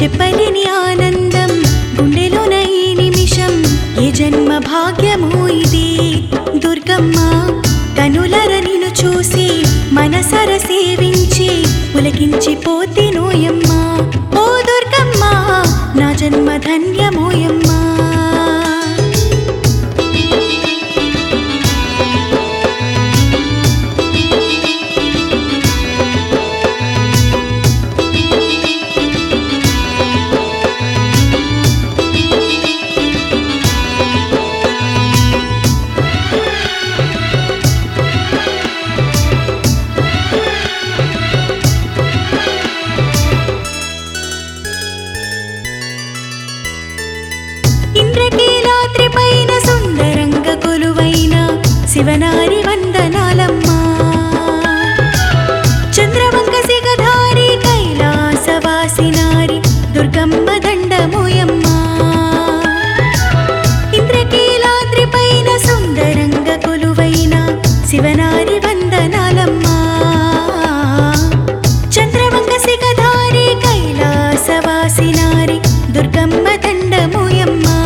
చెప్పలేని ఆనందం గుండెలోన ఈ నిమిషం ఏ జన్మ భాగ్యమో ఇది దుర్గమ్మ కనులర నిన్ను చూసి మనసర సేవించి పులకించిపోతే నోయమ్మ ఓ దుర్గమ్మ నా జన్మ ధన్యమోయమ్మా ఇంద్రకీలాద్రి పైన సుందరంగ కొలువైన శివనారి వందనాలమ్మా చంద్రవంక సిగధారి కైలాసవాసినారి దుర్గమ్మ దండమోయమ్మా ఇంద్రకీలాద్రి పైన సుందరంగ కొలువైన శివనారి వందనాలమ్మా చంద్రవంక సిగధారి కైలాసవాసినారి దుర్గమ్మ దండమోయమ్మా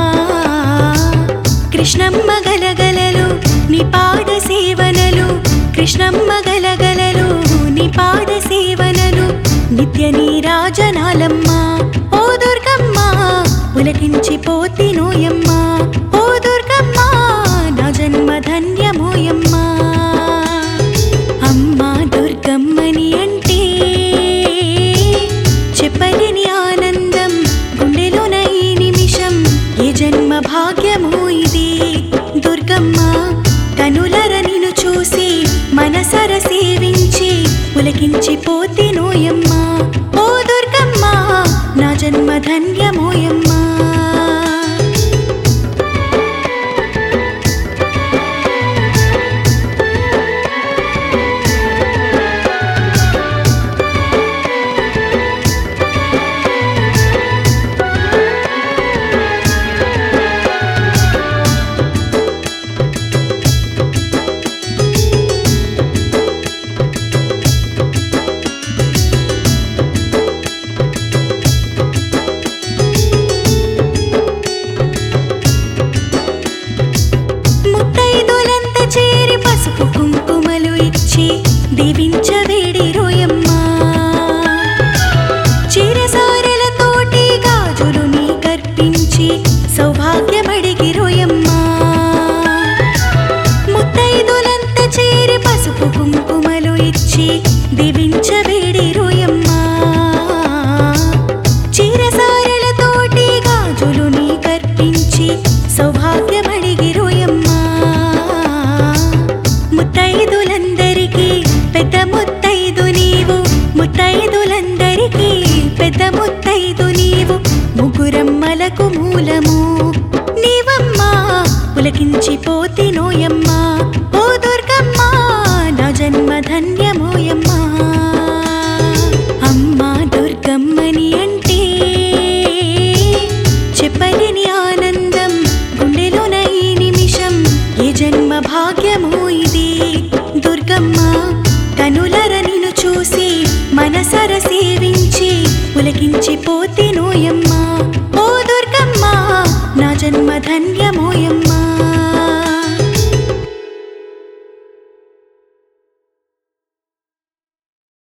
కృష్ణమ్మ గలగలలు నీ పాద సేవనలు కృష్ణమ్మ గలగలలు నీ పాద సేవనలు నిత్య నీరాజనాలమ్మ ఓ దుర్గమ్మ పులకించిపోతి నోయమ్మ